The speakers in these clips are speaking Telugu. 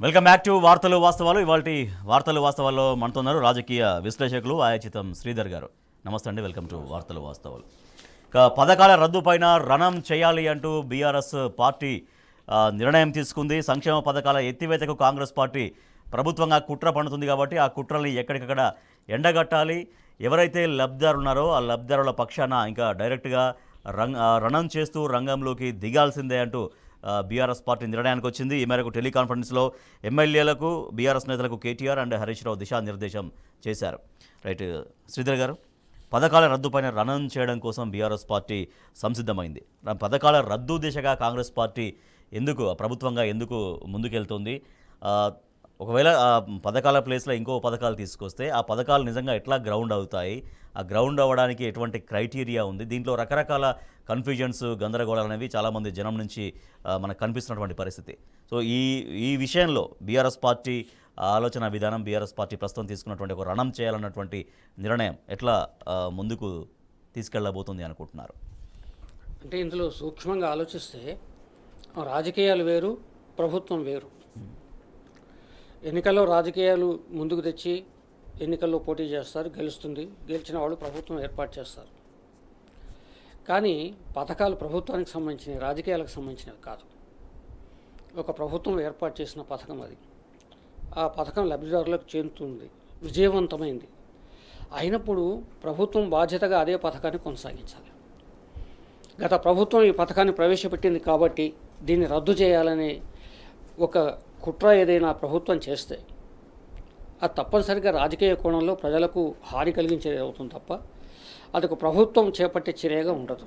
వెల్కమ్ బ్యాక్ టు వార్తలు వాస్తవాలు ఇవాళ వార్తలు వాస్తవాల్లో మనతున్నారు రాజకీయ విశ్లేషకులు ఆయాచితం శ్రీధర్ గారు నమస్తే అండి వెల్కమ్ టు వార్తలు వాస్తవాలు ఇక పథకాల రద్దు పైన రణం చేయాలి అంటూ బీఆర్ఎస్ పార్టీ ఆ, నిర్ణయం తీసుకుంది సంక్షేమ పథకాల ఎత్తివేతకు కాంగ్రెస్ పార్టీ ప్రభుత్వంగా కుట్ర పండుతుంది కాబట్టి ఆ కుట్రల్ని ఎక్కడికక్కడ ఎండగట్టాలి ఎవరైతే లబ్ధిదారులు ఉన్నారో ఆ లబ్ధిదారుల పక్షాన ఇంకా డైరెక్ట్గా రంగ ఆ, రణం చేస్తూ రంగంలోకి దిగాల్సిందే అంటూ ఆ, బీఆర్ఎస్ పార్టీ నిర్ణయానికి వచ్చింది ఈ మేరకు టెలికాన్ఫరెన్స్లో ఎమ్మెల్యేలకు బీఆర్ఎస్ నేతలకు కేటీఆర్ అండ్ హరీష్ రావు దిశానిర్దేశం చేశారు రైట్ శ్రీధర్ గారు పథకాల రద్దుపైన రణం చేయడం కోసం బీఆర్ఎస్ పార్టీ సంసిద్ధమైంది ర- పథకాల రద్దు దిశగా కాంగ్రెస్ పార్టీ ఎందుకు ప్రభుత్వంగా ఎందుకు ముందుకెళ్తుంది ఆ, ఒకవేళ ఆ పథకాల ప్లేస్లో ఇంకో పథకాలు తీసుకొస్తే ఆ పథకాలు నిజంగా ఎట్లా గ్రౌండ్ అవుతాయి ఆ గ్రౌండ్ అవ్వడానికి ఎటువంటి క్రైటీరియా ఉంది దీంట్లో రకరకాల కన్ఫ్యూజన్స్ గందరగోళాలు అనేవి చాలామంది జనం నుంచి ఆ, మనకు కనిపిస్తున్నటువంటి పరిస్థితి సో ఈ ఈ విషయంలో బీఆర్ఎస్ పార్టీ ఆలోచన విధానం బీఆర్ఎస్ పార్టీ ప్రస్తుతం తీసుకున్నటువంటి ఒక రణం చేయాలన్నటువంటి నిర్ణయం ఎట్లా ఆ, ముందుకు తీసుకెళ్ళబోతుంది అనుకుంటున్నారు అంటే ఇందులో సూక్ష్మంగా ఆలోచిస్తే రాజకీయాలు వేరు ప్రభుత్వం వేరు ఎన్నికల్లో రాజకీయాలు ముందుకు తెచ్చి ఎన్నికల్లో పోటీ చేస్తారు గెలుస్తుంది గెలిచిన వాళ్ళు ప్రభుత్వం ఏర్పాటు చేస్తారు కానీ పథకాలు ప్రభుత్వానికి సంబంధించినవి రాజకీయాలకు సంబంధించినవి కాదు ఒక ప్రభుత్వం ఏర్పాటు చేసిన పథకం అది ఆ పథకం లబ్ధిదారులకు చేరుతుంది విజయవంతమైంది అయినప్పుడు ప్రభుత్వం బాధ్యతగా అదే పథకాన్ని కొనసాగించాలి గత ప్రభుత్వం ఈ పథకాన్ని ప్రవేశపెట్టింది కాబట్టి దీన్ని రద్దు చేయాలని ఒక కుట్ర ఏదైనా ప్రభుత్వం చేస్తే అది తప్పనిసరిగా రాజకీయ కోణంలో ప్రజలకు హాని కలిగించేది అవుతుంది తప్ప అది ఒక ప్రభుత్వం చేపట్టే చర్యగా ఉండదు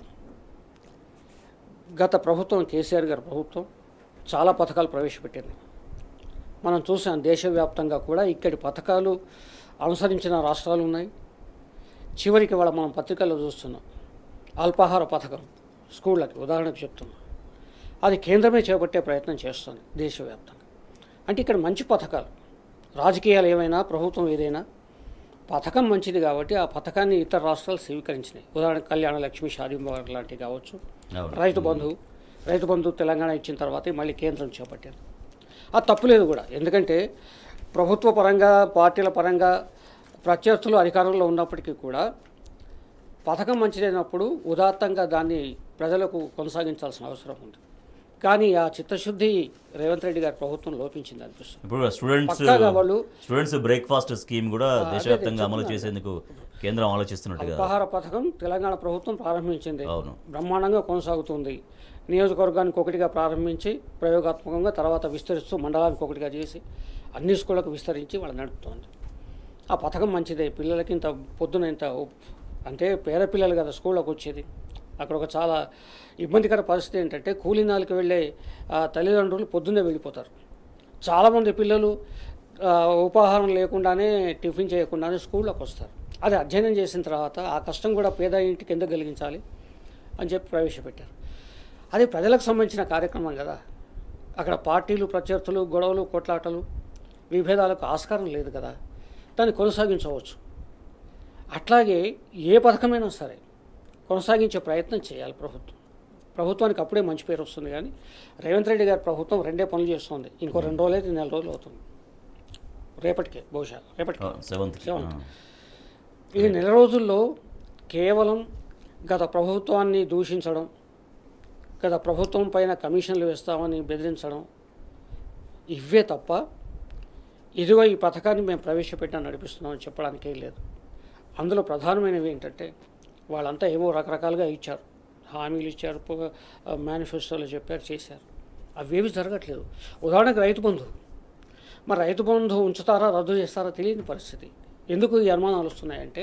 గత ప్రభుత్వం కేసీఆర్ గారి ప్రభుత్వం చాలా పథకాలు ప్రవేశపెట్టింది మనం చూసాం దేశవ్యాప్తంగా కూడా ఇక్కడి పథకాలు అనుసరించిన రాష్ట్రాలు ఉన్నాయి చివరికి వాళ్ళ మనం పత్రికల్లో చూస్తున్నాం అల్పాహార పథకం స్కూళ్ళకి ఉదాహరణకు చెప్తున్నాం అది కేంద్రమే చేపట్టే ప్రయత్నం చేస్తుంది దేశవ్యాప్తంగా అంటే ఇక్కడ మంచి పథకాలు రాజకీయాలు ఏమైనా ప్రభుత్వం ఏదైనా పథకం మంచిది కాబట్టి ఆ పథకాన్ని ఇతర రాష్ట్రాలు స్వీకరించినాయి ఉదాహరణకు కళ్యాణ లక్ష్మి షాదీ ముబారక్ లాంటివి కావచ్చు అవును. రైతు బంధు రైతు బంధు తెలంగాణ ఇచ్చిన తర్వాత మళ్ళీ కేంద్రం చేపట్టారు అది తప్పులేదు కూడా ఎందుకంటే ప్రభుత్వ పరంగా పార్టీల పరంగా ప్రత్యర్థులు అధికారంలో ఉన్నప్పటికీ కూడా పథకం మంచిదైనప్పుడు ఉదాత్తంగా దాన్ని ప్రజలకు కొనసాగించాల్సిన అవసరం ఉంది కానీ ఆ చిత్తశుద్ధి రేవంత్ రెడ్డి గారి ప్రభుత్వం లోపించింది అనిపిస్తుంది ఇప్పుడు స్టూడెంట్స్ పక్కాగా వాళ్ళు స్టూడెంట్స్ బ్రేక్ఫాస్ట్ స్కీమ్ కూడా దేశవ్యాప్తంగా అమలు చేసేందుకు కేంద్రం ఆలోచిస్తున్నట్టుగా అల్పాహార పథకం తెలంగాణ ప్రభుత్వం ప్రారంభించింది అవును బ్రహ్మాండంగా కొనసాగుతుంది నియోజకవర్గానికి ఒకటిగా ప్రారంభించి ప్రయోగాత్మకంగా తర్వాత విస్తరిస్తూ మండలానికి ఒకటిగా చేసి అన్ని స్కూళ్ళకు విస్తరించి వాళ్ళు నడుపుతోంది ఆ పథకం మంచిదే పిల్లలకి ఇంత పొద్దున ఇంత ఉప్- అంటే పేద పిల్లలు కదా స్కూళ్ళకి వచ్చేది అక్కడ ఒక చాలా ఇబ్బందికర పరిస్థితి ఏంటంటే కూలీనాలకు వెళ్ళే ఆ, తల్లిదండ్రులు పొద్దున్నే వెళ్ళిపోతారు చాలామంది పిల్లలు ఆ, ఉపాహారం లేకుండానే టిఫిన్ చేయకుండానే స్కూళ్ళకి వస్తారు అది అధ్యయనం చేసిన తర్వాత ఆ కష్టం కూడా పేద ఇంటికి ఎందుకు కలిగించాలి అని చెప్పి ప్రవేశపెట్టారు అది ప్రజలకు సంబంధించిన కార్యక్రమం కదా అక్కడ పార్టీలు ప్రత్యర్థులు గొడవలు కొట్లాటలు విభేదాలకు ఆస్కారం లేదు కదా దాన్ని కొనసాగించవచ్చు అట్లాగే ఏ పథకమైనా సరే కొనసాగించే ప్రయత్నం చేయాలి ప్రభుత్వం ప్రభుత్వానికి అప్పుడే మంచి పేరు వస్తుంది కానీ రేవంత్ రెడ్డి గారి ప్రభుత్వం రెండే పనులు చేస్తుంది ఇంకో రెండు రోజులు అయితే నెల రోజులు అవుతుంది రేపటికే బహుశా రేపటికే సెవెంత్ సెవెంత్. ఈ నెల రోజుల్లో కేవలం గత ప్రభుత్వాన్ని దూషించడం గత ప్రభుత్వం పైన కమిషన్లు వేస్తామని బెదిరించడం ఇవే తప్ప ఇదిగో ఈ పథకాన్ని మేము ప్రవేశపెట్టాం నడిపిస్తున్నామని చెప్పడానికి ఏం లేదు అందులో ప్రధానమైనవి ఏంటంటే వాళ్ళంతా ఏమో రకరకాలుగా ఇచ్చారు హామీలు ఇచ్చారు పొగ- మేనిఫెస్టోలో చెప్పారు చేశారు అవేవి జరగట్లేదు ఉదాహరణకు రైతు బంధు మరి రైతు బంధు ఉంచుతారా రద్దు చేస్తారా తెలియని పరిస్థితి ఎందుకు ఈ అనుమానాలు వస్తున్నాయంటే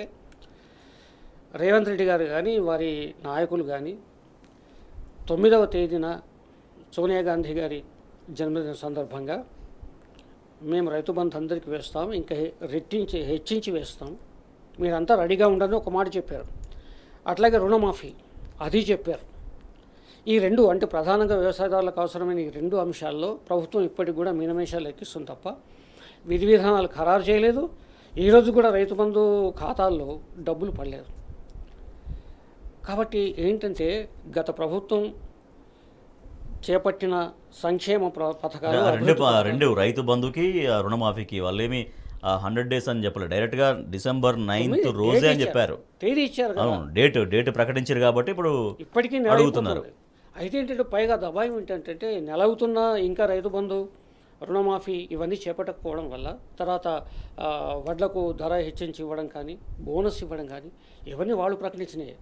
రేవంత్ రెడ్డి గారు కానీ వారి నాయకులు కానీ తొమ్మిదవ తేదీన సోనియా గాంధీ గారి జన్మదిన సందర్భంగా మేము రైతు బంధు అందరికీ వేస్తాం ఇంకా హె- రెట్టించి హెచ్చించి వేస్తాం మీరంతా రెడీగా ఉండండి ఒక మాట చెప్పారు అట్లాగే రుణమాఫీ అది చెప్పారు ఈ రెండు అంటే ప్రధానంగా వ్యవసాయదారులకు అవసరమైన ఈ రెండు అంశాల్లో ప్రభుత్వం ఇప్పటికి కూడా మీనమేషాలు ఎక్కిస్తుంది తప్ప విధి విధానాలు ఖరారు చేయలేదు ఈరోజు కూడా రైతు బంధు ఖాతాల్లో డబ్బులు పడలేదు కాబట్టి ఏంటంటే గత ప్రభుత్వం చేపట్టిన సంక్షేమ ప్ర- పథకాలు ఆ రెండు అభివృద్ధి ప- పథకాలు. రెండు రైతు బంధుకి ఆ రుణమాఫీకి వాళ్ళేమి హండ్రెడ్ డేస్ అని చెప్పలేదు డైరెక్ట్గా డిసెంబర్ నైన్త్ తొమ్మిది రోజే డేట్ అని చెప్పారు తేదీ ఇచ్చారు కదా అవును డేట్ డేట్ ప్రకటించారు కాబట్టి ఇప్పుడు ఇప్పటికీ నెల అడుగుతున్నారు. అయిపోతుంది. అయితే ఏంటంటే పైగా దబాయం ఏంటంటే నెల అవుతున్నా ఇంకా రైతు బంధు రుణమాఫీ ఇవన్నీ చేపట్టకపోవడం వల్ల తర్వాత ఆ, వడ్లకు ధర హెచ్చించి ఇవ్వడం కానీ బోనస్ ఇవ్వడం కానీ ఇవన్నీ వాళ్ళు ప్రకటించినాయి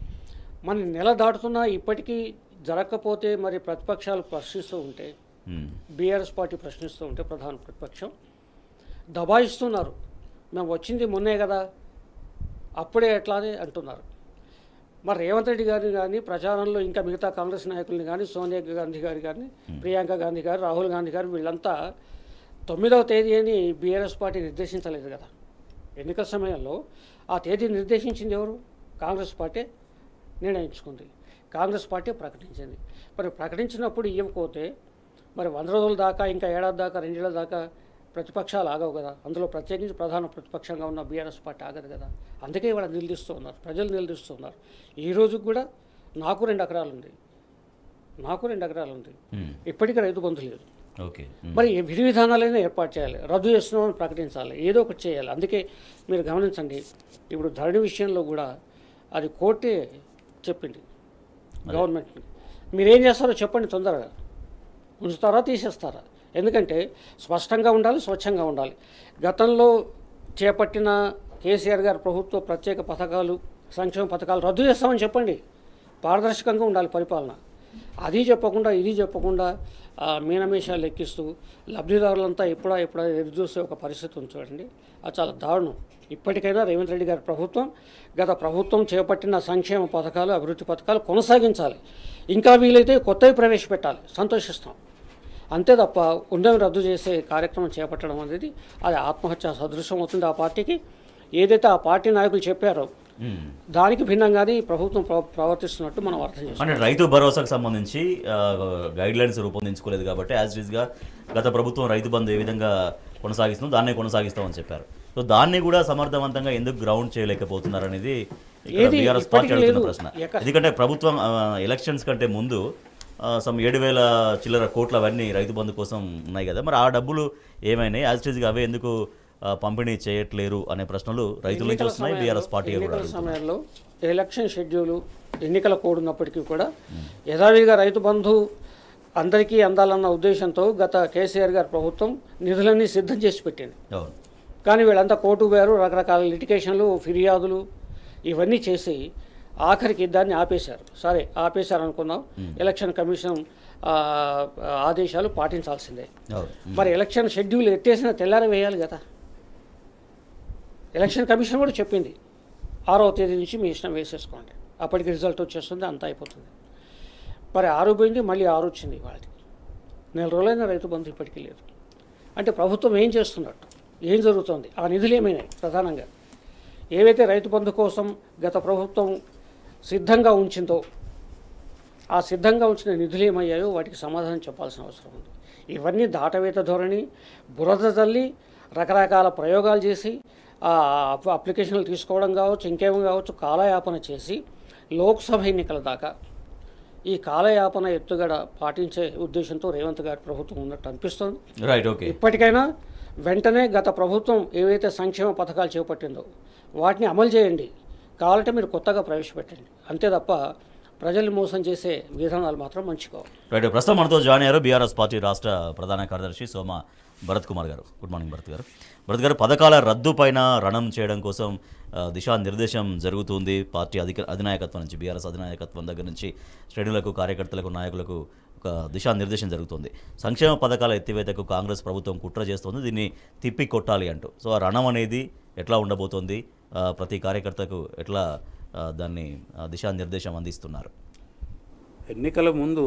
మన నెల దాటుతున్నా ఇప్పటికీ జరగకపోతే మరి ప్రతిపక్షాలు ప్రశ్నిస్తూ ఉంటే ఉమ్, బీఆర్ఎస్ పార్టీ ప్రశ్నిస్తూ ఉంటే ప్రధాన ప్రతిపక్షం దబాయిస్తున్నారు మేము వచ్చింది మొన్నే కదా అప్పుడే ఎట్లానే అంటున్నారు మరి రేవంత్ రెడ్డి గారిని కానీ ప్రచారంలో ఇంకా మిగతా కాంగ్రెస్ నాయకుల్ని కానీ సోనియా గాంధీ గారు కానీ ప్రియాంక గాంధీ గారు రాహుల్ గాంధీ గారు వీళ్ళంతా తొమ్మిదవ తేదీ అని బీఆర్ఎస్ పార్టీ నిర్దేశించలేదు కదా ఎన్నికల సమయంలో ఆ తేదీ నిర్దేశించింది ఎవరు కాంగ్రెస్ పార్టీ నిర్ణయించుకుంది కాంగ్రెస్ పార్టీ ప్రకటించింది మరి ప్రకటించినప్పుడు ఇవ్వకపోతే మరి వంద రోజుల దాకా ఇంకా ఏడాది దాకా రెండేళ్ల దాకా ప్రతిపక్షాలు ఆగవు కదా అందులో ప్రత్యేకించి ప్రధాన ప్రతిపక్షంగా ఉన్న బీఆర్ఎస్ పార్టీ ఆగదు కదా అందుకే ఇవాళ నిలదీస్తూ ఉన్నారు ప్రజలు నిలదీస్తూ ఉన్నారు ఈ రోజు కూడా నాకు రెండు ఎకరాలు ఉంది నాకు రెండు ఎకరాలు ఉంది ఉమ్, ఇప్పటికీ రైతు బంధు లేదు ఓకే ఉమ్, మరి ఈ విధి విధానాలైనా ఏర్పాటు చేయాలి రద్దు చేస్తున్నామని ప్రకటించాలి ఏదో ఒకటి చేయాలి అందుకే మీరు గమనించండి ఇప్పుడు ధరణి విషయంలో కూడా అది కోర్టే చెప్పింది గవర్నమెంట్ని మీరేం చేస్తారో చెప్పండి తొందరగా ఉంచుతారా తీసేస్తారా ఎందుకంటే స్పష్టంగా ఉండాలి స్వచ్ఛంగా ఉండాలి గతంలో చేపట్టిన కేసీఆర్ గారి ప్రభుత్వ ప్రత్యేక పథకాలు సంక్షేమ పథకాలు రద్దు చేస్తామని చెప్పండి పారదర్శకంగా ఉండాలి పరిపాలన అది చెప్పకుండా ఇది చెప్పకుండా ఆ, మీనమేషాలు లెక్కిస్తూ లబ్ధిదారులంతా ఎప్పుడా ఎప్పుడా ఎదురు చూసే ఒక పరిస్థితి ఉంది చూడండి అది చాలా దారుణం ఇప్పటికైనా రేవంత్ రెడ్డి గారి ప్రభుత్వం గత ప్రభుత్వం చేపట్టిన సంక్షేమ పథకాలు అభివృద్ధి పథకాలు కొనసాగించాలి ఇంకా వీలైతే కొత్తవి ప్రవేశపెట్టాలి సంతోషిస్తాం అంతే తప్ప ఉండని రద్దు చేసే కార్యక్రమం చేపట్టడం అనేది అది ఆత్మహత్య సదృశం అవుతుంది ఆ పార్టీకి ఏదైతే ఆ పార్టీ నాయకులు చెప్పారో ఉమ్. దానికి భిన్నంగానే ఈ ప్రభుత్వం ప్ర- ప్రవర్తిస్తున్నట్టు మనం అర్థం చేసుకోవాలి అంటే రైతు భరోసాకు సంబంధించి గైడ్ లైన్స్ రూపొందించుకోలేదు కాబట్టి యాజ్ గా గత ప్రభుత్వం రైతు బంధు ఏ విధంగా కొనసాగిస్తుందో దాన్నే కొనసాగిస్తామని చెప్పారు సో దాన్ని కూడా సమర్థవంతంగా ఎందుకు గ్రౌండ్ చేయలేకపోతున్నారు అనేది ఏది బీఆర్ఎస్ ఇప్పటికీ పార్టీ అడుగుతున్న లేదు. ప్రశ్న ఎక్కడ- ఎందుకంటే ప్రభుత్వం ఎలక్షన్స్ కంటే ముందు సమ్ ఏడు వేల చిల్లర కోట్లు అవన్నీ రైతు బంధు కోసం ఉన్నాయి కదా మరి ఆ డబ్బులు ఏమైనాయి యాజ్ గా అవే ఎందుకు ఆ, పంపిణీ చేయట్లేరు అనే ప్రశ్నలు రైతుల నుంచి ఎన్నికల వస్తున్నాయి సమయంలో- బీఆర్ఎస్ పార్టీ కూడా ఎన్నికల అడుగుతుంది. సమయంలో ఎలక్షన్ షెడ్యూలు ఎన్నికల కోడ్ ఉన్నప్పటికీ కూడా యథావిధిగా రైతు బంధు అందరికీ అందాలన్న ఉద్దేశంతో గత కేసీఆర్ గారి ప్రభుత్వం నిధులన్నీ సిద్ధం చేసి పెట్టింది అవును కానీ వీళ్ళంతా కోర్టు పోయారు రకరకాల లిటికేషన్లు ఫిర్యాదులు ఇవన్నీ చేసి ఆఖరికి దాన్ని ఆపేశారు సరే ఆపేశారు అనుకుందాం ఎలక్షన్ కమిషన్ ఆ, ఆదేశాలు పాటించాల్సిందే అవును మరి ఎలక్షన్ షెడ్యూల్ ఎత్తేసిన తెల్లారి వేయాలి కదా ఎలక్షన్ కమిషన్ కూడా చెప్పింది ఆరవ తేదీ నుంచి మీ ఇష్టం వేసేసుకోండి అప్పటికి రిజల్ట్ వచ్చేస్తుంది అంతా అయిపోతుంది మరి ఆరు పోయింది మళ్ళీ ఆరు వచ్చింది వాళ్ళకి నెల రోజులైన రైతు బంధు ఇప్పటికీ లేదు అంటే ప్రభుత్వం ఏం చేస్తున్నట్టు ఏం జరుగుతుంది ఆ నిధులు ఏమైనాయి ప్రధానంగా ఏవైతే రైతు బంధు కోసం గత ప్రభుత్వం సిద్ధంగా ఉంచిందో ఆ సిద్ధంగా ఉంచిన నిధులు ఏమయ్యాయో వాటికి సమాధానం చెప్పాల్సిన అవసరం ఉంది ఇవన్నీ దాటవేత ధోరణి బురద తల్లి రకరకాల ప్రయోగాలు చేసి ఆ అప్- అప్లికేషన్లు తీసుకోవడం కావచ్చు ఇంకేమో కావచ్చు కాలయాపన చేసి లోక్సభ ఎన్నికల దాకా ఈ కాలయాపన ఎత్తుగడ పాటించే ఉద్దేశంతో రేవంత్ గారి ప్రభుత్వం ఉన్నట్టు అనిపిస్తుంది రైట్ ఓకే ఇప్పటికైనా వెంటనే గత ప్రభుత్వం ఏవైతే సంక్షేమ పథకాలు చేపట్టిందో వాటిని అమలు చేయండి కావాలంటే మీరు కొత్తగా ప్రవేశపెట్టండి అంతే తప్ప ప్రజల్ని మోసం చేసే విధానాలు మాత్రం మంచిగా రైట్ ప్రస్తుతం మనతో జాయిన్ అయ్యారు బీఆర్ఎస్ పార్టీ రాష్ట్ర ప్రధాన కార్యదర్శి సోమ భరత్ కుమార్ గారు గుడ్ మార్నింగ్ భరత్ గారు భరత్ గారు పథకాల రద్దు పైన రణం చేయడం కోసం ఆ, దిశానిర్దేశం జరుగుతుంది పార్టీ అధిక అధినాయకత్వం నుంచి బీఆర్ఎస్ అధినాయకత్వం దగ్గర నుంచి శ్రేణులకు కార్యకర్తలకు నాయకులకు ఒక దిశానిర్దేశం జరుగుతుంది సంక్షేమ పథకాల ఎత్తివేతకు కాంగ్రెస్ ప్రభుత్వం కుట్ర చేస్తుంది దీన్ని తిప్పి కొట్టాలి అంటూ సో ఆ రణం అనేది ఎట్లా ఉండబోతోంది ఆ, ప్రతి కార్యకర్తకు ఎట్లా ఆ, దాన్ని ఆ, దిశానిర్దేశం అందిస్తున్నారు ఎన్నికల ముందు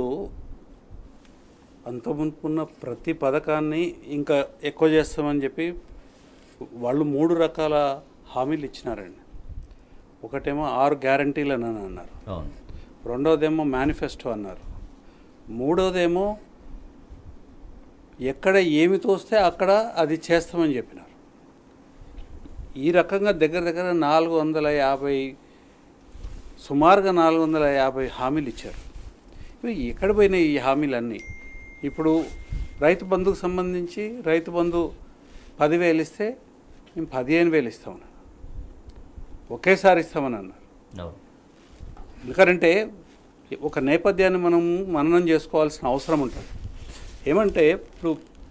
అంతమునుకున్న ప్రతి పథకాన్ని ఇంకా ఎక్కువ చేస్తామని చెప్పి వాళ్ళు మూడు రకాల హామీలు ఇచ్చినారండి ఒకటేమో ఆరు గ్యారంటీలను అని అన్నారు అవును రెండోదేమో మేనిఫెస్టో అన్నారు మూడోదేమో ఎక్కడ ఏమి తోస్తే అక్కడ అది చేస్తామని చెప్పినారు ఈ రకంగా దగ్గర దగ్గర నాలుగు వందల యాభై సుమారుగా నాలుగు వందల యాభై హామీలు ఇచ్చారు మరి ఎక్కడ పోయినాయి ఈ హామీలన్నీ ఇప్పుడు రైతు బంధుకు సంబంధించి రైతు బంధు పదివేలు ఇస్తే మేము పదిహేను వేలు ఇస్తామన్నారు ఒకేసారి ఇస్తామని అన్నారు అవును ఎందుకంటే ఒక నేపథ్యాన్ని మనం మననం చేసుకోవాల్సిన అవసరం ఉంటుంది ఏమంటే ఇప్పుడు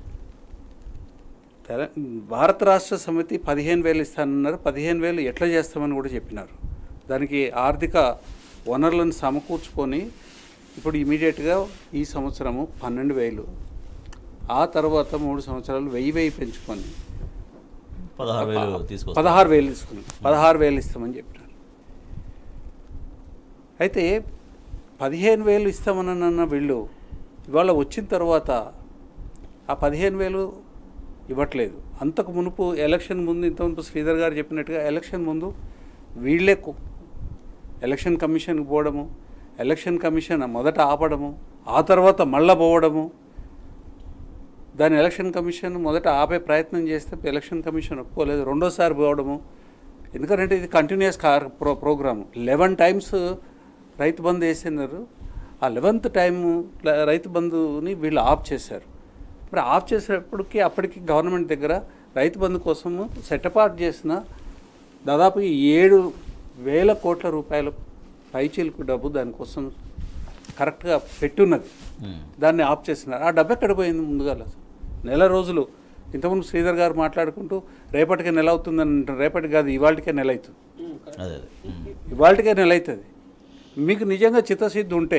తెల భారత రాష్ట్ర సమితి పదిహేను వేలు ఇస్తానన్నారు పదిహేను వేలు ఎట్లా చేస్తామని కూడా చెప్పినారు దానికి ఆర్థిక వనరులను సమకూర్చుకొని ఇప్పుడు ఇమీడియట్గా ఈ సంవత్సరము పన్నెండు వేలు ఆ తర్వాత మూడు సంవత్సరాలు వెయ్యి వెయ్యి పెంచుకొని పదహారు వేలు తీసుకొస్తాం పదహారు వేలు తీసుకున్నాం పదహారు వేలు ఇస్తామని చెప్పినారు అయితే పదిహేను వేలు ఇస్తామని అన్న వీళ్ళు ఇవాళ వచ్చిన తర్వాత ఆ పదిహేను వేలు ఇవ్వట్లేదు అంతకు మునుపు ఎలక్షన్ ముందు ఇంత మునుపు శ్రీధర్ గారు చెప్పినట్టుగా ఎలక్షన్ ముందు వీళ్ళే కు- ఎలక్షన్ కమిషన్కి పోవడము ఎలక్షన్ కమిషన్ మొదట ఆపడము ఆ తర్వాత మళ్ళా పోవడము దాని ఎలక్షన్ కమిషన్ మొదట ఆపే ప్రయత్నం చేస్తే ఎలక్షన్ కమిషన్ ఒప్పుకోలేదు రెండోసారి పోవడము ఎందుకంటే ఇది కంటిన్యూస్ కార్ pro program eleven times Rythu Bandhu వేసినారు ఆ లెవెన్త్ టైం రైతు బంధుని వీళ్ళు ఆఫ్ చేశారు మరి ఆఫ్ చేసేటప్పటికి అప్పటికి గవర్నమెంట్ దగ్గర రైతు బంధు కోసము సెటపాట్ చేసిన దాదాపు ఏడు వేల కోట్ల రూపాయల పైచీలకు డబ్బు దానికోసం కరెక్ట్గా పెట్టున్నది ఉమ్. దాన్ని ఆఫ్ చేసినారు ఆ డబ్బు ఎక్కడ పోయింది ముందుగా నెల రోజులు ఇంతకుముందు శ్రీధర్ గారు మాట్లాడుకుంటూ రేపటికే నెల అవుతుందని అంటారు రేపటికి కాదు ఇవాళకే నెల అవుతుంది అదే అదే ఉమ్. ఇవాళకే నెల అవుతుంది మీకు నిజంగా చిత్తశుద్ధి ఉంటే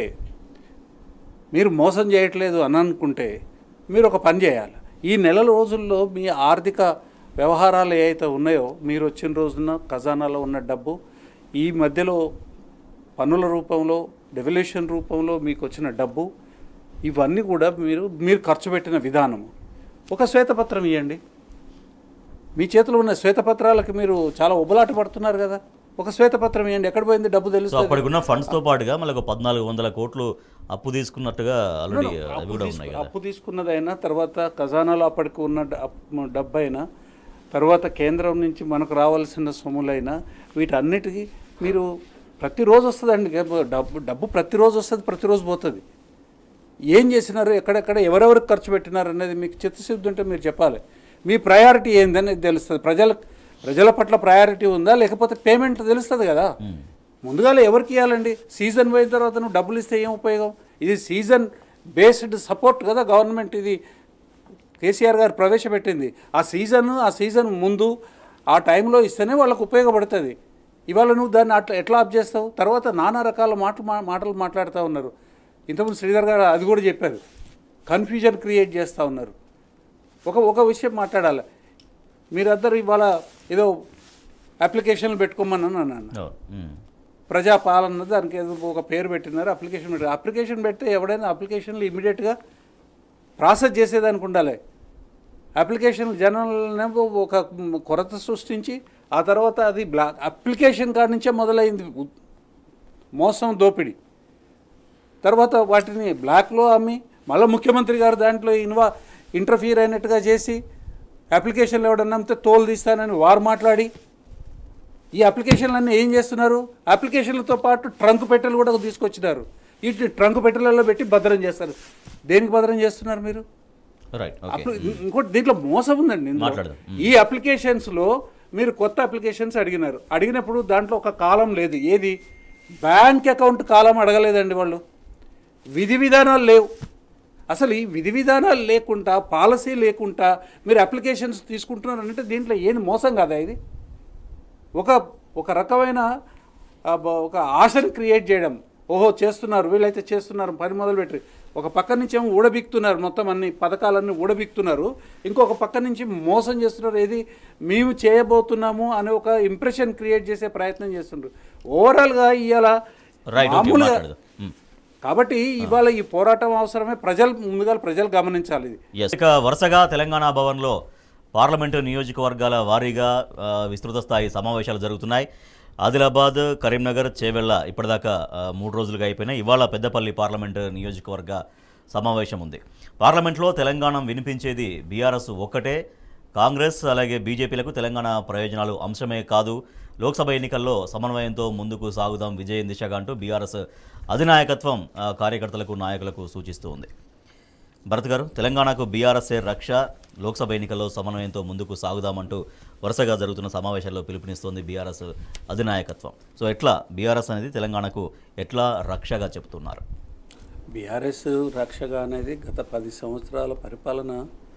మీరు మోసం చేయట్లేదు అని అనుకుంటే మీరు ఒక పని చేయాలి ఈ నెల రోజుల్లో మీ ఆర్థిక వ్యవహారాలు ఏవైతే ఉన్నాయో మీరు వచ్చిన రోజున ఖజానాలో ఉన్న డబ్బు ఈ మధ్యలో పన్నుల రూపంలో డెవల్యూషన్ రూపంలో మీకు వచ్చిన డబ్బు ఇవన్నీ కూడా మీరు మీరు ఖర్చు పెట్టిన విధానము ఒక శ్వేతపత్రం ఇవ్వండి మీ చేతిలో ఉన్న శ్వేతపత్రాలకు మీరు చాలా ఉబలాట పడుతున్నారు కదా ఒక శ్వేతపత్రం ఇవ్వండి ఎక్కడ పోయింది డబ్బు సో తెలుస్తుంది అప్పటికున్న funds తో పాటుగా మళ్ళీ ఒక పద్నాలుగు వందల కోట్లు అప్పు తీసుకున్నట్టుగా ఆల్రెడీ అవి కూడా ఉన్నాయి కదా అప్పు తీసుకున్నదైనా తర్వాత ఖజానాలో అప్పటికి ఉన్న డ- అప్- డబ్బు అయినా తర్వాత కేంద్రం నుంచి మనకు రావాల్సిన సొమ్ములైనా వీటన్నిటికీ మీరు ప్రతిరోజు వస్తుందండి డబ్బు డబ్బు ప్రతిరోజు వస్తుంది ప్రతిరోజు పోతుంది ఏం చేసినారు ఎక్కడెక్కడ ఎవరెవరికి ఖర్చు పెట్టినారు అనేది మీకు చిత్తశుద్ధి ఉంటే మీరు చెప్పాలి మీ ప్రయారిటీ ఏందని తెలుస్తుంది ప్రజల ప్రజల పట్ల ప్రయారిటీ ఉందా లేకపోతే పేమెంట్ తెలుస్తుంది కదా ముందుగానే ఎవరికి ఇవ్వాలండి సీజన్ పోయిన తర్వాత నువ్వు డబ్బులు ఇస్తే ఏం ఉపయోగం ఇది సీజన్ బేస్డ్ సపోర్ట్ కదా గవర్నమెంట్ ఇది కేసీఆర్ గారు ప్రవేశపెట్టింది ఆ సీజన్ ఆ సీజన్ ముందు ఆ టైంలో ఇస్తేనే వాళ్ళకు ఉపయోగపడుతుంది ఇవాళ నువ్వు దాన్ని అట్లా ఎట్లా ఆప్ చేస్తావు తర్వాత నానా రకాల మాటలు మా- మాటలు మాట్లాడుతూ ఉన్నారు ఇంతకుముందు శ్రీధర్ గారు అది కూడా చెప్పారు కన్ఫ్యూజన్ క్రియేట్ చేస్తూ ఉన్నారు ఒక ఒక విషయం మాట్లాడాలి మీరందరూ ఇవాళ ఏదో అప్లికేషన్లు పెట్టుకోమని అన్నాను అవును. ఉమ్. ప్రజాపాలన దానికి ఏదో ఒక పేరు పెట్టినారు అప్లికేషన్ పెట్టారు అప్లికేషన్ పెడితే ఎవడైనా అప్లికేషన్లు ఇమీడియట్గా ప్రాసెస్ చేసేదానికి ఉండాలి అప్లికేషన్ జనాలనేమో ఒక కొరత సృష్టించి ఆ తర్వాత అది బ్లా అప్లికేషన్ కాడి నుంచే మొదలైంది ఉ- మోసం దోపిడీ తర్వాత వాటిని బ్లాక్లో అమ్మి మళ్ళీ ముఖ్యమంత్రి గారు దాంట్లో ఇన్వా ఇంటర్ఫియర్ అయినట్టుగా చేసి అప్లికేషన్లు ఎవడన్నా అమ్మితే తోలు తీస్తానని వారు మాట్లాడి ఈ అప్లికేషన్లన్నీ ఏం చేస్తున్నారు అప్లికేషన్లతో పాటు ట్రంక్ పెట్టెలు కూడా తీసుకొచ్చినారు ఈ ట్రంక్ పెట్టెలలో పెట్టి భద్రం చేస్తారు దేనికి భద్రం చేస్తున్నారు మీరు రైట్ ఓకే అప్లి- ఇంకోటి దీంట్లో మోసం ఉందండి ఇందులో. మాట్లాడదాం. ఈ అప్లికేషన్స్లో మీరు కొత్త అప్లికేషన్స్ అడిగినారు అడిగినప్పుడు దాంట్లో ఒక కాలం లేదు ఏది బ్యాంక్ అకౌంట్ కాలం అడగలేదండి వాళ్ళు విధి విధానాలు లేవు అసలు ఈ విధి విధానాలు లేకుండా పాలసీ లేకుండా మీరు అప్లికేషన్స్ తీసుకుంటున్నారు అంటే దీంట్లో ఏంది మోసం కాదా ఇది ఒక ఒక రకమైన ఆ, బ- ఒక ఆశను క్రియేట్ చేయడం ఓహో చేస్తున్నారు వీళ్ళైతే చేస్తున్నారు పని మొదలుపెట్టి ఒక పక్క నుంచి ఏమో ఊడబిక్తున్నారు మొత్తం అన్ని పథకాలన్నీ ఊడబిక్తున్నారు ఇంకొక పక్క నుంచి మోసం చేస్తున్నారు ఏది మేము చేయబోతున్నాము అనే ఒక ఇంప్రెషన్ క్రియేట్ చేసే ప్రయత్నం చేస్తున్నారు ఓవరాల్గా ఇవాళ రైట్ ఓకే మామూలుగా మాట్లాడదాం ఉమ్. కాబట్టి ఇవాళ ఈ పోరాటం అవసరమే ప్రజలు ముందుగా ప్రజలు గమనించాలి ఇది ఎస్ ఇక వరుసగా తెలంగాణ భవన్లో పార్లమెంటు నియోజకవర్గాల వారీగా ఆ, విస్తృత స్థాయి సమావేశాలు జరుగుతున్నాయి ఆదిలాబాద్ కరీంనగర్ చేవెళ్ళ ఇప్పటిదాకా ఆ, మూడు రోజులుగా అయిపోయినాయి ఇవాళ పెద్దపల్లి పార్లమెంటు నియోజకవర్గ సమావేశం ఉంది పార్లమెంట్లో తెలంగాణ వినిపించేది బీఆర్ఎస్ ఒక్కటే కాంగ్రెస్ అలాగే బీజేపీలకు తెలంగాణ ప్రయోజనాలు అంశమే కాదు లోక్సభ ఎన్నికల్లో సమన్వయంతో ముందుకు సాగుదాం విజయం దిశగా అంటూ బీఆర్ఎస్ అధినాయకత్వం ఆ, కార్యకర్తలకు నాయకులకు సూచిస్తూ ఉంది భరత్ గారు తెలంగాణకు బీఆర్ఎస్ఏ రక్ష లోక్సభ ఎన్నికల్లో సమన్వయంతో ముందుకు సాగుదామంటూ వరుసగా జరుగుతున్న సమావేశాల్లో పిలుపునిస్తోంది బీఆర్ఎస్ అధినాయకత్వం సో ఎట్లా బీఆర్ఎస్ అనేది తెలంగాణకు ఎట్లా రక్షగా చెప్తున్నారు బీఆర్ఎస్ రక్షగా అనేది గత పది సంవత్సరాల పరిపాలన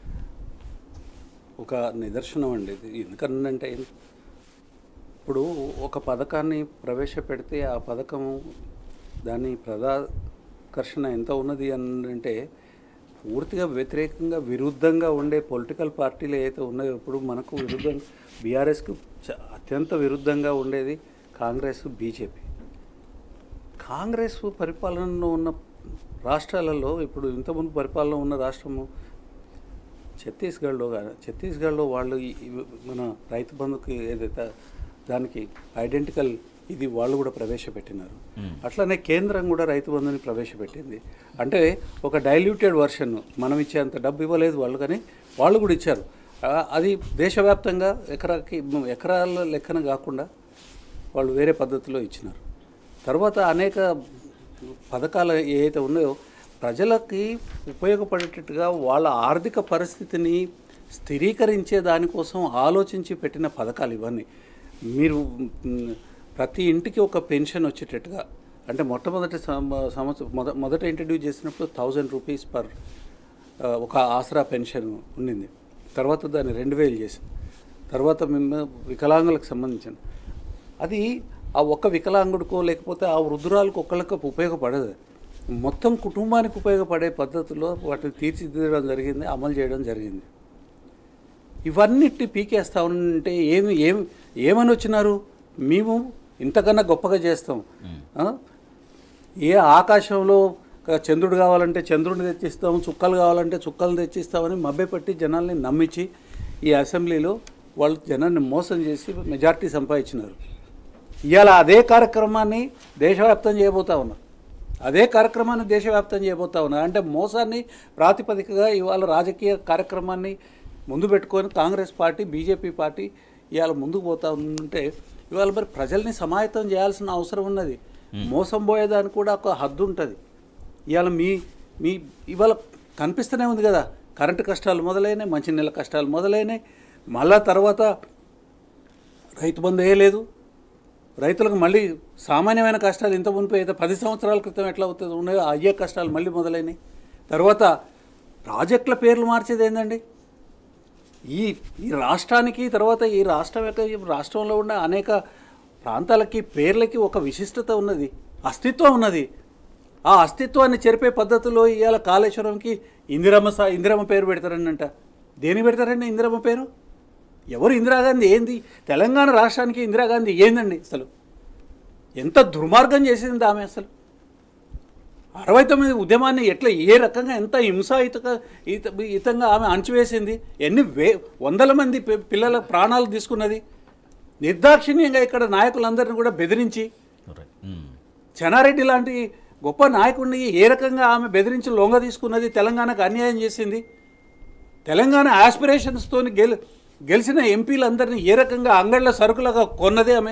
ఒక నిదర్శనం అండి ఇది ఎందుకంటే ఇప్పుడు ఒక పథకాన్ని ప్రవేశపెడితే ఆ పథకం దాని ప్రధాకర్షణ ఎంత ఉన్నది అని అంటే పూర్తిగా వ్యతిరేకంగా విరుద్ధంగా ఉండే పొలిటికల్ పార్టీలు ఏవైతే ఉన్నాయో ఇప్పుడు మనకు విరుద్ధంగా బీఆర్ఎస్కు చ- అత్యంత విరుద్ధంగా ఉండేది కాంగ్రెస్ బీజేపీ కాంగ్రెస్ పరిపాలనలో ఉన్న రాష్ట్రాలలో ఇప్పుడు ఇంతకుముందు పరిపాలన ఉన్న రాష్ట్రము ఛత్తీస్గఢ్లో గా- ఛత్తీస్గఢ్లో వాళ్ళు ఈ- ఈ మన రైతు బంధుకి ఏదైతే దానికి ఐడెంటికల్ ఇది వాళ్ళు కూడా ప్రవేశపెట్టినారు అట్లనే కేంద్రం కూడా రైతు బంధుని ప్రవేశపెట్టింది అంటే ఒక డైల్యూటెడ్ వర్షన్ మనం ఇచ్చేంత డబ్బు ఇవ్వలేదు వాళ్ళు కానీ వాళ్ళు కూడా ఇచ్చారు ఆ, అది దేశవ్యాప్తంగా ఎకరాకి ఎకరాల లెక్కన కాకుండా వాళ్ళు వేరే పద్ధతిలో ఇచ్చినారు తర్వాత అనేక పథకాలు ఏవైతే ఉన్నాయో ప్రజలకి ఉపయోగపడేటట్టుగా వాళ్ళ ఆర్థిక పరిస్థితిని స్థిరీకరించే దానికోసం ఆలోచించి పెట్టిన పథకాలు ఇవన్నీ మీరు మ్, ప్రతి ఇంటికి ఒక పెన్షన్ వచ్చేటట్టుగా అంటే మొట్టమొదటి సం- సంవత్సరం మొద మొదట ఇంట్రడ్యూస్ చేసినప్పుడు థౌజండ్ రూపీస్ పర్ ఆ, ఒక ఆసరా పెన్షన్ ఉండింది తర్వాత దాన్ని రెండు వేలు చేసింది తర్వాత మేము వికలాంగులకు సంబంధించిన అది ఆ ఒక్క వికలాంగుడికో లేకపోతే ఆ వృద్ధురాలకు ఒక్కళ్ళకి ఉపయోగపడదు మొత్తం కుటుంబానికి ఉపయోగపడే పద్ధతిలో వాటిని తీర్చిదిద్దడం జరిగింది అమలు చేయడం జరిగింది ఇవన్నిటి పీకేస్తా ఉంటే ఏమి ఏమి ఏమని వచ్చినారు మేము ఇంతకన్నా గొప్పగా చేస్తాం ఆ? ఏ ఆకాశంలో ఒక చంద్రుడు కావాలంటే చంద్రుడిని తెచ్చిస్తాం చుక్కలు కావాలంటే చుక్కలు తెచ్చిస్తామని మభ్యపెట్టి జనాల్ని నమ్మించి ఈ అసెంబ్లీలో వాళ్ళు జనాన్ని మోసం చేసి మెజార్టీ సంపాదించినారు ఇవాళ అదే కార్యక్రమాన్ని దేశవ్యాప్తం చేయబోతా ఉన్నారు అదే కార్యక్రమాన్ని దేశవ్యాప్తం చేయబోతా ఉన్నారు అంటే మోసాన్ని ప్రాతిపదికగా ఇవాళ రాజకీయ కార్యక్రమాన్ని ముందు పెట్టుకొని కాంగ్రెస్ పార్టీ బీజేపీ పార్టీ ఇవాళ ముందుకు పోతా ఉంటే ఇవాళ మరి ప్రజల్ని సమాయత్తం చేయాల్సిన అవసరం ఉన్నది మోసం పోయేదానికి కూడా ఒక హద్దు ఉంటుంది ఇవాళ మీ మీ ఇవాళ కనిపిస్తూనే ఉంది కదా కరెంటు కష్టాలు మొదలైనాయి మంచినీళ్ళ కష్టాలు మొదలైనాయి మళ్ళా తర్వాత రైతు బంధు వేయలేదు రైతులకు మళ్ళీ సామాన్యమైన కష్టాలు ఇంత మునిపి అయితే పది సంవత్సరాల క్రితం ఎట్లా అవుతుంది ఉన్నాయో అయ్యే కష్టాలు మళ్ళీ మొదలైనాయి తర్వాత ప్రాజెక్టుల పేర్లు మార్చేది ఏందండి ఈ ఈ రాష్ట్రానికి తర్వాత ఈ రాష్ట్రం యొక్క ఈ రాష్ట్రంలో ఉన్న అనేక ప్రాంతాలకి పేర్లకి ఒక విశిష్టత ఉన్నది అస్తిత్వం ఉన్నది ఆ అస్తిత్వాన్ని చెరిపే పద్ధతిలో ఇవాళ కాళేశ్వరంకి ఇందిరమ్మ సా ఇందిరమ్మ పేరు పెడతారని అంట దేని పెడతారండి ఇందిరమ్మ పేరు ఎవరు ఇందిరాగాంధీ ఏంది తెలంగాణ రాష్ట్రానికి ఇందిరాగాంధీ ఏందండి అసలు ఎంత దుర్మార్గం చేసింది ఆమె అసలు అరవై తొమ్మిది ఉద్యమాన్ని ఎట్లా ఏ రకంగా ఎంత హింసాయుత హితంగా ఆమె అణచివేసింది ఎన్ని వే వందల మంది పి- పిల్లల ప్రాణాలు తీసుకున్నది నిర్దాక్షిణ్యంగా ఇక్కడ నాయకులందరినీ కూడా బెదిరించి రైట్. మ్మ్. చెన్నారెడ్డి లాంటి గొప్ప నాయకుడిని ఏ రకంగా ఆమె బెదిరించి లొంగ తీసుకున్నది తెలంగాణకు అన్యాయం చేసింది తెలంగాణ ఆస్పిరేషన్స్తో గెలి గెలిచిన ఎంపీలందరినీ ఏ రకంగా అంగళ్ళ సరుకులుగా కొన్నదే ఆమె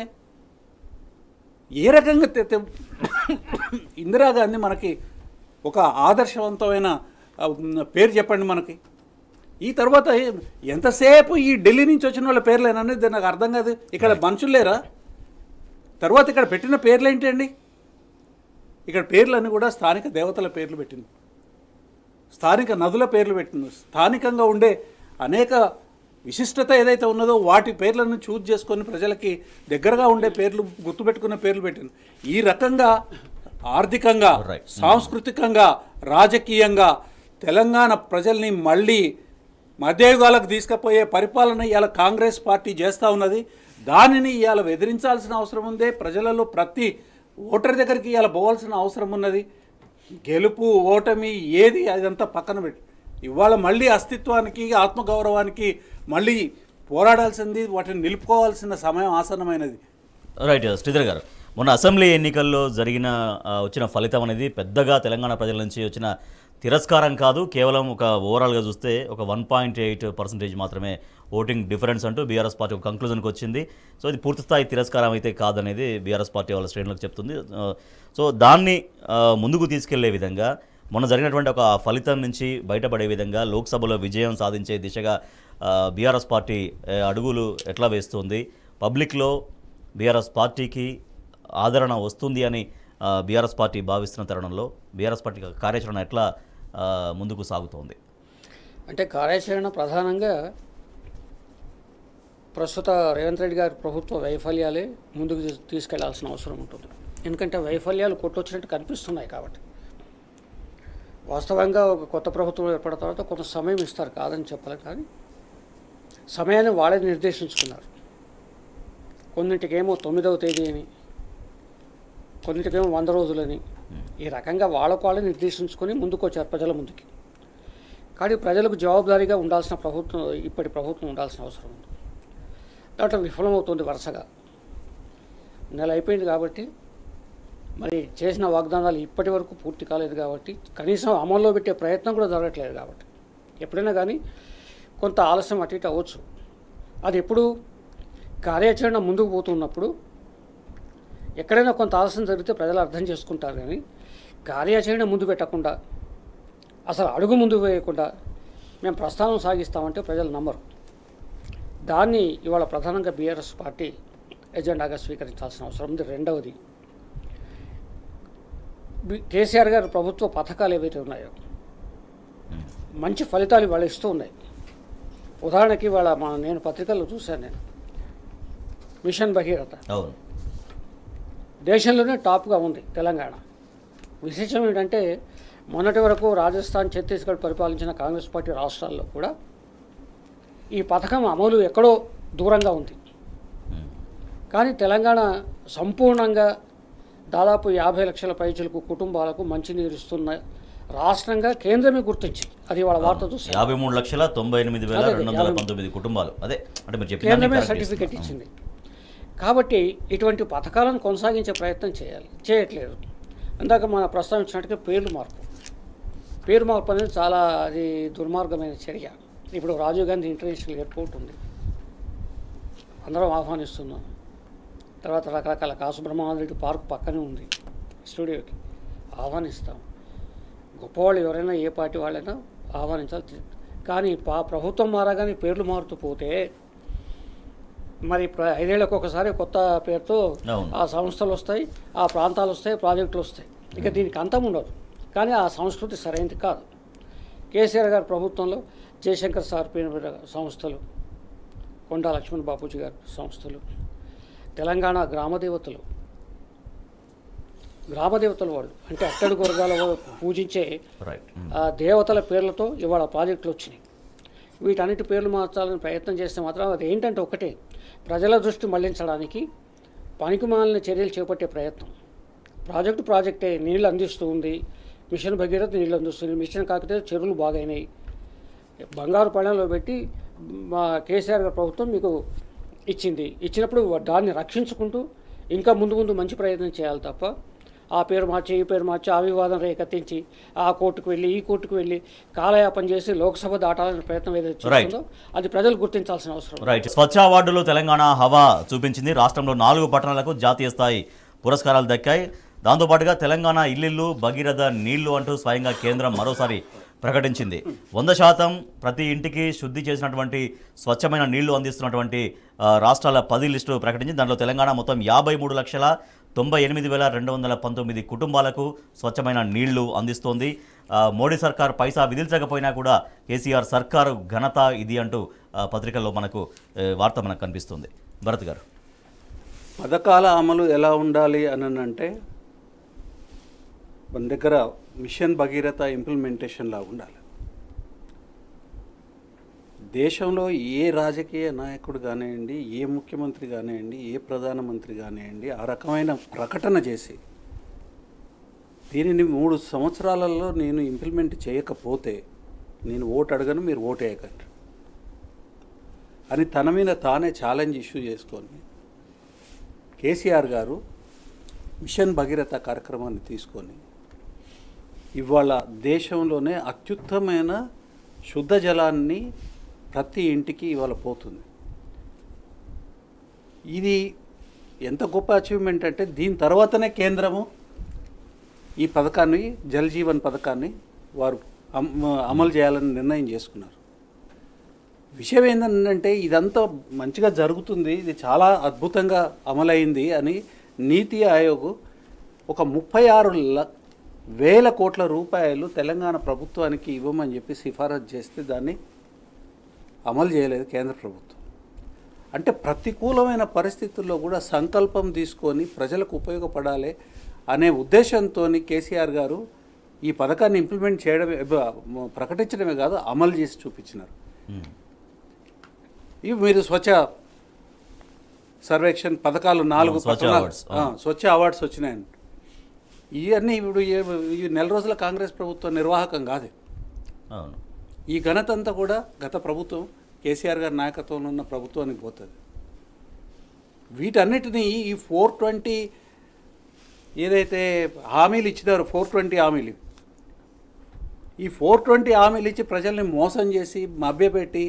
ఏ రకంగా తె- తె- ఇందిరాగాంధీ మనకి ఒక ఆదర్శవంతమైన ఆ, పేరు చెప్పండి మనకి ఈ తర్వాత ఏ- ఎంతసేపు ఈ ఢిల్లీ నుంచి వచ్చిన వాళ్ళ పేర్లేననేది నాకు అర్థం కాదు ఇక్కడ మనుషులు లేరా తర్వాత ఇక్కడ పెట్టిన పేర్లు ఏంటండి ఇక్కడ పేర్లన్నీ కూడా స్థానిక దేవతల పేర్లు పెట్టింది స్థానిక నదుల పేర్లు పెట్టింది స్థానికంగా ఉండే అనేక విశిష్టత ఏదైతే ఉన్నదో వాటి పేర్లను చూజ్ చేసుకొని ప్రజలకి దగ్గరగా ఉండే పేర్లు గుర్తుపెట్టుకున్న పేర్లు పెట్టింది ఈ రకంగా ఆర్థికంగా Right. సాంస్కృతికంగా రాజకీయంగా తెలంగాణ ప్రజల్ని మళ్ళీ మధ్యయుగాలకు తీసుకుపోయే పరిపాలన ఇవాళ కాంగ్రెస్ పార్టీ చేస్తూ ఉన్నది దానిని ఇవాళ ఎదిరించాల్సిన అవసరం ఉంది ప్రజలలో ప్రతి ఓటర్ దగ్గరికి ఇవాళ పోవాల్సిన అవసరం ఉన్నది గెలుపు ఓటమి ఏది అదంతా పక్కన పెట్టి ఇవాళ మళ్ళీ అస్తిత్వానికి ఆత్మగౌరవానికి మళ్ళీ పోరాడాల్సింది వాటిని నిలుపుకోవాల్సిన సమయం ఆసన్నమైనది రైట్ శ్రీధర్ గారు మొన్న అసెంబ్లీ ఎన్నికల్లో జరిగిన ఆ, వచ్చిన ఫలితం అనేది పెద్దగా తెలంగాణ ప్రజల నుంచి వచ్చిన తిరస్కారం కాదు కేవలం ఒక ఓవరాల్గా చూస్తే ఒక వన్ పాయింట్ ఎయిట్ పర్సెంటేజ్ మాత్రమే ఓటింగ్ డిఫరెన్స్ అంటూ బీఆర్ఎస్ పార్టీ ఒక కంక్లూజన్కి వచ్చింది సో ఇది పూర్తి స్థాయి తిరస్కారం అయితే కాదనేది బీఆర్ఎస్ పార్టీ వాళ్ళ శ్రేణులకు చెప్తుంది ఆ, సో దాన్ని ఆ, ముందుకు తీసుకెళ్లే విధంగా మొన్న జరిగినటువంటి ఒక ఫలితం నుంచి బయటపడే విధంగా లోక్సభలో విజయం సాధించే దిశగా బీఆర్ఎస్ పార్టీ ఆ, అడుగులు ఎట్లా వేస్తుంది పబ్లిక్లో బీఆర్ఎస్ పార్టీకి ఆదరణ వస్తుంది అని బీఆర్ఎస్ పార్టీ భావిస్తున్న తరుణంలో బీఆర్ఎస్ పార్టీ కార్యాచరణ ఎట్లా ఆ, ముందుకు సాగుతోంది అంటే కార్యాచరణ ప్రధానంగా ప్రస్తుత రేవంత్ రెడ్డి గారి ప్రభుత్వ వైఫల్యాలే ముందుకు తీ- తీసుకెళ్లాల్సిన అవసరం ఉంటుంది ఎందుకంటే వైఫల్యాలు కొట్టొచ్చినట్టు కనిపిస్తున్నాయి కాబట్టి వాస్తవంగా ఒక కొత్త ప్రభుత్వం ఏర్పడిన తర్వాత కొంత సమయం ఇస్తారు కాదని చెప్పాలి కానీ సమయాన్ని వాళ్ళే నిర్దేశించుకున్నారు కొన్నింటికేమో తొమ్మిదవ తేదీ అని కొన్నింటికేమో వంద రోజులని ఈ రకంగా వాళ్ళకు వాళ్ళే నిర్దేశించుకొని ముందుకు వచ్చారు ప్రజల ముందుకి కానీ ప్రజలకు జవాబుదారీగా ఉండాల్సిన ప్రభుత్వం ఇప్పటి ప్రభుత్వం ఉండాల్సిన అవసరం ఉంది దాంట్లో విఫలమవుతుంది వరుసగా నెల అయిపోయింది కాబట్టి మరి చేసిన వాగ్దానాలు ఇప్పటి వరకు పూర్తి కాలేదు కాబట్టి కనీసం అమల్లో పెట్టే ప్రయత్నం కూడా జరగట్లేదు కాబట్టి ఎప్పుడైనా కానీ కొంత ఆలస్యం అటు ఇటు అవ్వచ్చు అది ఎప్పుడు కార్యాచరణ ముందుకు పోతున్నప్పుడు ఎక్కడైనా కొంత ఆలస్యం జరిగితే ప్రజలు అర్థం చేసుకుంటారు కానీ కార్యాచరణ ముందు పెట్టకుండా అసలు అడుగు ముందు వేయకుండా మేము ప్రస్థానం సాగిస్తామంటే ప్రజలు నమ్మరు దాన్ని ఇవాళ ప్రధానంగా బీఆర్ఎస్ పార్టీ ఎజెండాగా స్వీకరించాల్సిన అవసరం ఉంది రెండవది బి- కేసీఆర్ గారి ప్రభుత్వ పథకాలు ఏవైతే ఉన్నాయో మంచి ఫలితాలు ఇవాళ ఇస్తూ ఉన్నాయి ఉదాహరణకి ఇవాళ మా నేను పత్రికల్లో చూశాను నేను మిషన్ భగీరథ అవును దేశంలోనే టాప్గా ఉంది తెలంగాణ విశేషం ఏంటంటే మొన్నటి వరకు రాజస్థాన్ ఛత్తీస్గఢ్ పరిపాలించిన కాంగ్రెస్ పార్టీ రాష్ట్రాల్లో కూడా ఈ పథకం అమలు ఎక్కడో దూరంగా ఉంది ఉమ్. కానీ తెలంగాణ సంపూర్ణంగా దాదాపు యాభై లక్షల పైచలకు కుటుంబాలకు మంచినీరు ఇస్తున్న రాష్ట్రంగా కేంద్రమే గుర్తించింది అది వాళ్ళ వార్త చూసి యాభై మూడు లక్షల తొంభై ఎనిమిది వేల అదే, రెండు వందల యాభై- పంతొమ్మిది కుటుంబాలు అదే అంటే మీరు చెప్పిన కేంద్రమే దాన్ని సర్టిఫికెట్ clarity ఇచ్చింది కాబట్టి ఇటువంటి పథకాలను కొనసాగించే ప్రయత్నం చేయాలి చేయట్లేదు ఇందాక మన ప్రస్తావించినట్టుగా పేర్లు మార్పు పేరు మార్పు అనేది చాలా అది దుర్మార్గమైన చర్య ఇప్పుడు రాజీవ్ గాంధీ ఇంటర్నేషనల్ ఎయిర్పోర్ట్ ఉంది అందరం ఆహ్వానిస్తున్నాం తర్వాత రకరకాల కాసుబ్రహ్మారెడ్డి పార్క్ పక్కనే ఉంది స్టూడియోకి ఆహ్వానిస్తాం గొప్పవాళ్ళు ఎవరైనా ఏ పార్టీ వాళ్ళైనా ఆహ్వానించాలి కానీ పా ప్రభుత్వం మారగానే పేర్లు మారుతూ పోతే మరి ప్ర- ఐదేళ్లకు ఒకసారి కొత్త పేరుతో అవును. ఆ సంస్థలు వస్తాయి ఆ ప్రాంతాలు వస్తాయి ప్రాజెక్టులు వస్తాయి ఇక దీనికి అంతం ఉండదు కానీ ఆ సంస్కృతి సరైనది కాదు కేసీఆర్ గారి ప్రభుత్వంలో జయశంకర్ సార్ పేరు మీద సంస్థలు కొండా లక్ష్మణ్ బాపూజీ గారి సంస్థలు తెలంగాణ గ్రామదేవతలు గ్రామదేవతలు వాళ్ళు అంటే అట్టడుగు వర్గాల వాళ్ళు పూజించే రైట్ ఆ దేవతల పేర్లతో ఇవాళ ప్రాజెక్టులు వచ్చినాయి వీటన్నిటి పేర్లు మార్చాలని ప్రయత్నం చేస్తే మాత్రం అది ఏంటంటే ఒకటే ప్రజల దృష్టి మళ్లించడానికి పనికిమాలిన చర్యలు చేపట్టే ప్రయత్నం ప్రాజెక్టు ప్రాజెక్టే నీళ్ళు అందిస్తూ ఉంది మిషన్ భగీరథ నీళ్ళు అందిస్తుంది మిషన్ కాకపోతే చెరువులు బాగైనాయి బంగారు పళ్ళెంలో పెట్టి మా కేసీఆర్ గారి ప్రభుత్వం మీకు ఇచ్చింది ఇచ్చినప్పుడు దాన్ని రక్షించుకుంటూ ఇంకా ముందు ముందు మంచి ప్రయత్నం చేయాలి తప్ప ఆ పేరు మార్చి ఈ పేరు మార్చి ఆ వివాదం రేకెత్తించి ఆ కోర్టుకు వెళ్ళి ఈ కోర్టుకు వెళ్ళి కాలయాపన చేసి లోక్సభ దాటాలనే ప్రయత్నం ఏదైతే Right. చేస్తుందో అది ప్రజలు గుర్తించాల్సిన అవసరం ఉంది. రైట్ స్వచ్ఛ అవార్డులో తెలంగాణ హవా చూపించింది రాష్ట్రంలో నాలుగు పట్టణాలకు జాతీయ స్థాయి పురస్కారాలు దక్కాయి దాంతోపాటుగా తెలంగాణ ఇల్లిల్లు భగీరథ నీళ్లు అంటూ స్వయంగా కేంద్రం మరోసారి ప్రకటించింది వంద శాతం ప్రతి ఇంటికి శుద్ధి చేసినటువంటి స్వచ్ఛమైన నీళ్లు అందిస్తున్నటువంటి ఆ, రాష్ట్రాల పది లిస్టు ప్రకటించింది దాంట్లో తెలంగాణ మొత్తం యాభై మూడు లక్షల తొంభై ఎనిమిది వేల రెండు వందల పంతొమ్మిది కుటుంబాలకు స్వచ్ఛమైన నీళ్లు అందిస్తోంది ఆ, మోడీ సర్కార్ పైసా విధించకపోయినా కూడా కేసీఆర్ సర్కారు ఘనత ఇది అంటూ ఆ, పత్రికల్లో మనకు ఏ, వార్త మనకు కనిపిస్తుంది భరత్ గారు పథకాల అమలు ఎలా ఉండాలి అని అంటే మన దగ్గర మిషన్ భగీరథ ఇంప్లిమెంటేషన్లా ఉండాలి దేశంలో ఏ రాజకీయ నాయకుడు కానివ్వండి ఏ ముఖ్యమంత్రి కానివ్వండి ఏ ప్రధానమంత్రి కానివ్వండి ఆ రకమైన ప్రకటన చేసి దీనిని మూడు సంవత్సరాలలో నేను ఇంప్లిమెంట్ చేయకపోతే నేను ఓటు అడగను మీరు ఓటు వేయకండి అని తన మీద తానే ఛాలెంజ్ ఇష్యూ చేసుకొని కేసీఆర్ గారు మిషన్ భగీరథ కార్యక్రమాన్ని తీసుకొని ఇవాళ దేశంలోనే అత్యుత్తమైన శుద్ధ జలాన్ని ప్రతి ఇంటికి ఇవాళ పోతుంది ఇది ఎంత గొప్ప అచీవ్మెంట్ అంటే దీని తర్వాతనే కేంద్రము ఈ పథకాన్ని జల్ జీవన్ పథకాన్ని వారు అమ్- అమలు చేయాలని నిర్ణయం చేసుకున్నారు విషయం ఏంటంటే ఇదంతా మంచిగా జరుగుతుంది ఇది చాలా అద్భుతంగా అమలైంది అని నీతి ఆయోగ్ ఒక ముప్పై ఆరు ల- వేల కోట్ల రూపాయలు తెలంగాణ ప్రభుత్వానికి ఇవ్వమని చెప్పి సిఫారసు చేస్తే దాన్ని అమలు చేయలేదు కేంద్ర ప్రభుత్వం అంటే ప్రతికూలమైన పరిస్థితుల్లో కూడా సంకల్పం తీసుకొని ప్రజలకు ఉపయోగపడాలి అనే ఉద్దేశంతో కేసీఆర్ గారు ఈ పథకాన్ని ఇంప్లిమెంట్ చేయడమే బ- ప్రకటించడమే కాదు అమలు చేసి చూపించినారు ఉమ్. ఇవి మీరు స్వచ్ఛ సర్వేక్షణ్ పథకాలు నాలుగు స్వచ్ఛ పట్టణాలు- అవార్డ్స్, ఆ, స్వచ్ఛ అవార్డ్స్ వచ్చినాయండి ఇవన్నీ ఇప్పుడు ఈ- ఈ నెల రోజుల కాంగ్రెస్ ప్రభుత్వం నిర్వాహకం కాదు అవును ఈ ఘనత అంతా కూడా గత ప్రభుత్వం కేసీఆర్ గారి నాయకత్వంలో ఉన్న ప్రభుత్వానికి పోతుంది వీటన్నిటినీ ఈ ఫోర్ ట్వంటీ ఏదైతే హామీలు ఇచ్చినారో ఫోర్ ట్వంటీ హామీలు ఈ ఫోర్ ట్వంటీ హామీలు ఇచ్చి ప్రజల్ని మోసం చేసి మభ్యపెట్టి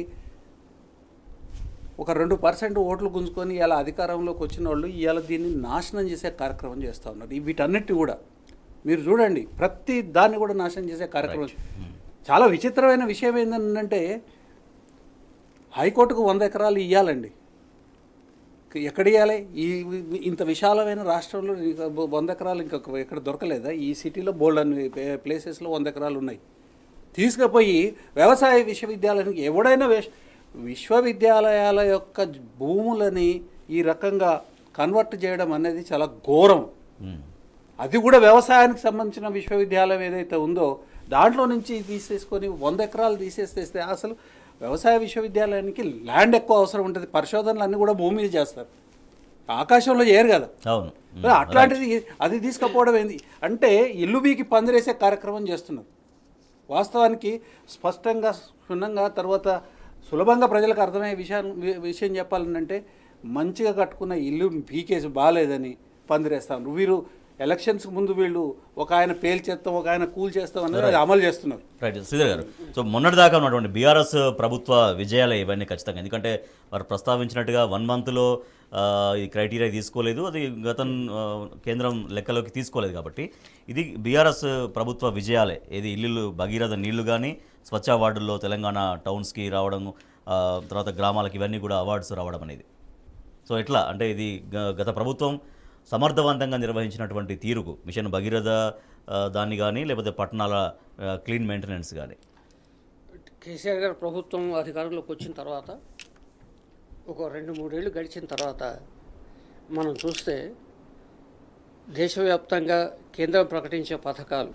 ఒక రెండు పర్సెంట్ ఓట్లు గుంజుకొని ఇలా అధికారంలోకి వచ్చిన వాళ్ళు ఇవాళ దీన్ని నాశనం చేసే కార్యక్రమం చేస్తూ ఉన్నారు ఈ వీటన్నిటి కూడా మీరు చూడండి ప్రతి దాన్ని కూడా నాశనం చేసే కార్యక్రమం చాలా విచిత్రమైన విషయం ఏంటంటే హైకోర్టుకు వంద ఎకరాలు ఇవ్వాలండి ఎక్కడ ఇవ్వాలి ఈ ఇంత విశాలమైన రాష్ట్రంలో ఇంకా వంద ఎకరాలు ఇంకా ఎక్కడ దొరకలేదా ఈ సిటీలో బోల్డ్ అన్ని ప్లేసెస్లో వంద ఎకరాలు ఉన్నాయి తీసుకుపోయి వ్యవసాయ విశ్వవిద్యాలయానికి ఎవడైనా వేష్ విశ్వవిద్యాలయాల యొక్క భూములని ఈ రకంగా కన్వర్ట్ చేయడం అనేది చాలా ఘోరం ఉమ్. అది కూడా వ్యవసాయానికి సంబంధించిన విశ్వవిద్యాలయం ఏదైతే ఉందో దాంట్లో నుంచి తీసేసుకొని వంద ఎకరాలు తీసేస్తే అసలు వ్యవసాయ విశ్వవిద్యాలయానికి ల్యాండ్ ఎక్కువ అవసరం ఉంటుంది పరిశోధనలు అన్నీ కూడా భూమి మీద చేస్తారు ఆకాశంలో చేయరు కదా అవును ఉమ్. మరి అట్లాంటిది అది తీసుకపోవడం ఏంది అంటే ఇల్లు బీకి పందిరేసే కార్యక్రమం చేస్తున్నారు వాస్తవానికి స్పష్టంగా క్షుణ్ణంగా తర్వాత సులభంగా ప్రజలకు అర్థమయ్యే విషయం విషయం చెప్పాలంటే మంచిగా కట్టుకున్న ఇల్లు పీకేసి బాగాలేదని పందిరేస్తాను వీరు ఎలక్షన్స్ ముందు వీళ్ళు ఒక ఆయన పేల్చేస్తాం ఒక ఆయన కూల్ చేస్తాం అనేది అది అమలు చేస్తున్నారు రైట్ శ్రీధర్ గారు సో మొన్నటిదాకా ఉన్నటువంటి బీఆర్ఎస్ ప్రభుత్వ విజయాలే ఇవన్నీ ఖచ్చితంగా ఎందుకంటే వారు ప్రస్తావించినట్టుగా వన్ మంత్లో ఈ క్రైటీరియా తీసుకోలేదు అది గతం ఆ, కేంద్రం లెక్కలోకి తీసుకోలేదు కాబట్టి ఇది బీఆర్ఎస్ ప్రభుత్వ విజయాలే ఏది ఇల్లు భగీరథ నీళ్లు కానీ స్వచ్ఛ అవార్డుల్లో తెలంగాణ టౌన్స్కి రావడం ఆ, తర్వాత గ్రామాలకు ఇవన్నీ కూడా అవార్డ్స్ రావడం అనేది సో ఎట్లా అంటే ఇది గ- గత ప్రభుత్వం సమర్థవంతంగా నిర్వహించినటువంటి తీరుకు మిషన్ భగీరథ ఆ, దాన్ని కానీ లేకపోతే పట్టణాల ఆ, క్లీన్ మెయింటెనెన్స్ కానీ కేసీఆర్ గారు ప్రభుత్వం అధికారంలోకి వచ్చిన తర్వాత ఒక రెండు మూడేళ్ళు గడిచిన తర్వాత మనం చూస్తే దేశవ్యాప్తంగా కేంద్రం ప్రకటించే పథకాలు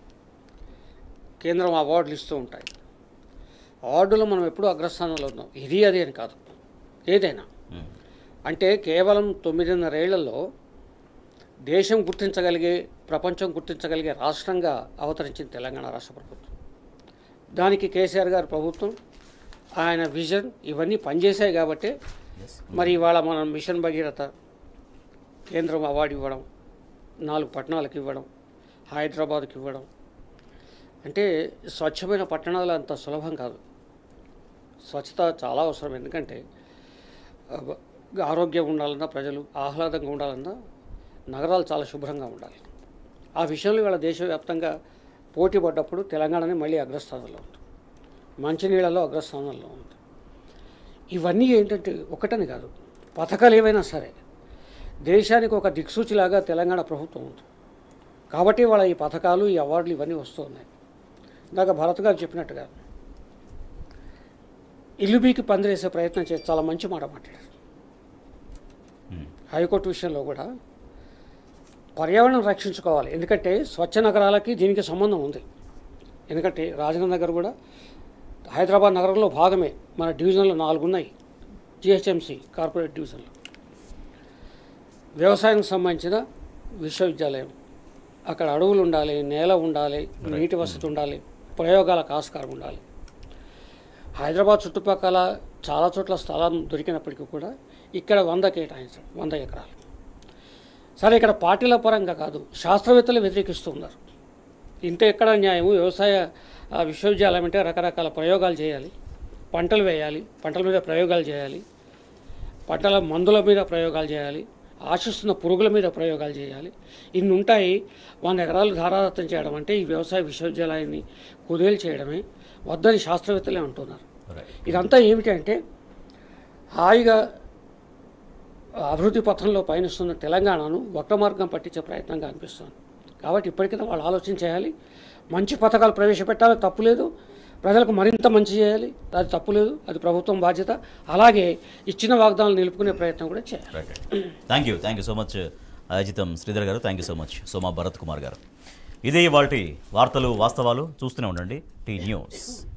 కేంద్రం అవార్డులు ఇస్తూ ఉంటాయి అవార్డులో మనం ఎప్పుడూ అగ్రస్థానంలో ఉన్నాం ఇది అది అని కాదు ఏదైనా ఉమ్. అంటే కేవలం తొమ్మిదిన్నరేళ్లలో దేశం గుర్తించగలిగే ప్రపంచం గుర్తించగలిగే రాష్ట్రంగా అవతరించింది తెలంగాణ రాష్ట్ర ప్రభుత్వం దానికి కేసీఆర్ గారి ప్రభుత్వం ఆయన విజన్ ఇవన్నీ పనిచేశాయి కాబట్టి మరి ఇవాళ మనం మిషన్ భగీరథ కేంద్రం అవార్డు ఇవ్వడం నాలుగు పట్టణాలకు ఇవ్వడం హైదరాబాద్కి ఇవ్వడం అంటే స్వచ్ఛమైన పట్టణాలు అంత సులభం కాదు స్వచ్ఛత చాలా అవసరం ఎందుకంటే ఆ, ఆరోగ్యం ఉండాలన్నా ప్రజలు ఆహ్లాదంగా ఉండాలన్నా నగరాలు చాలా శుభ్రంగా ఉండాలి ఆ విషయంలో ఇవాళ దేశవ్యాప్తంగా పోటీ పడ్డప్పుడు తెలంగాణనే మళ్ళీ అగ్రస్థానంలో ఉంది మంచినీళ్ళలో అగ్రస్థానంలో ఉంది ఇవన్నీ ఏంటంటే ఒకటని కాదు పథకాలు ఏవైనా సరే దేశానికి ఒక దిక్సూచిలాగా తెలంగాణ ప్రభుత్వం ఉంది కాబట్టి వాళ్ళ ఈ పథకాలు ఈ అవార్డులు ఇవన్నీ వస్తూ ఉన్నాయి ఇందాక భరత్ గారు చెప్పినట్టుగా ఇల్లు బీకి పందిరేసే ప్రయత్నం చేసి చాలా మంచి మాట మాట్లాడారు ఉమ్. హైకోర్టు విషయంలో కూడా పర్యావరణం రక్షించుకోవాలి ఎందుకంటే స్వచ్ఛ నగరాలకి దీనికి సంబంధం ఉంది ఎందుకంటే రాజేంద్ర నగర్ కూడా హైదరాబాద్ నగరంలో భాగమే మన డివిజన్లో నాలుగు ఉన్నాయి జిహెచ్ఎంసి కార్పొరేట్ డివిజన్లో వ్యవసాయానికి సంబంధించిన విశ్వవిద్యాలయం అక్కడ అడవులు ఉండాలి నేల ఉండాలి నీటి వసతి ఉండాలి ప్రయోగాలకు ఆస్కారం ఉండాలి హైదరాబాద్ చుట్టుపక్కల చాలా చోట్ల స్థలం దొరికినప్పటికీ కూడా ఇక్కడ వంద కేటాయించడం వంద ఎకరాలు సరే ఇక్కడ పార్టీల పరంగా కాదు శాస్త్రవేత్తలు వ్యతిరేకిస్తూ ఉన్నారు ఇంత ఎక్కడ న్యాయము వ్యవసాయ ఆ, విశ్వవిద్యాలయం అంటే రకరకాల ప్రయోగాలు చేయాలి పంటలు వేయాలి పంటల మీద ప్రయోగాలు చేయాలి పంటల మందుల మీద ప్రయోగాలు చేయాలి ఆశిస్తున్న పురుగుల మీద ప్రయోగాలు చేయాలి ఇన్ని ఉంటాయి వంద ఎకరాలు ధారాదత్తం చేయడం అంటే ఈ వ్యవసాయ విశ్వవిద్యాలయాన్ని కుదేలు చేయడమే వద్దని శాస్త్రవేత్తలే అంటున్నారు ఇదంతా ఏమిటంటే హాయిగా అభివృద్ధి పథంలో పయనిస్తున్న తెలంగాణను వక్ర మార్గం పట్టించే ప్రయత్నంగా అనిపిస్తుంది కాబట్టి ఇప్పటికైనా వాళ్ళు ఆలోచన చేయాలి మంచి పథకాలు ప్రవేశపెట్టాలి తప్పులేదు ప్రజలకు మరింత మంచి చేయాలి అది తప్పులేదు అది ప్రభుత్వం బాధ్యత అలాగే ఇచ్చిన వాగ్దానాలు నిలుపుకునే ప్రయత్నం కూడా చేయాలి right thank you thank you so much Ajitham Sridhar garu thank you so much Soma Bharat Kumar garu ఇదే ఇవాళ వార్తలు వాస్తవాలు చూస్తూనే ఉండండి టీ న్యూస్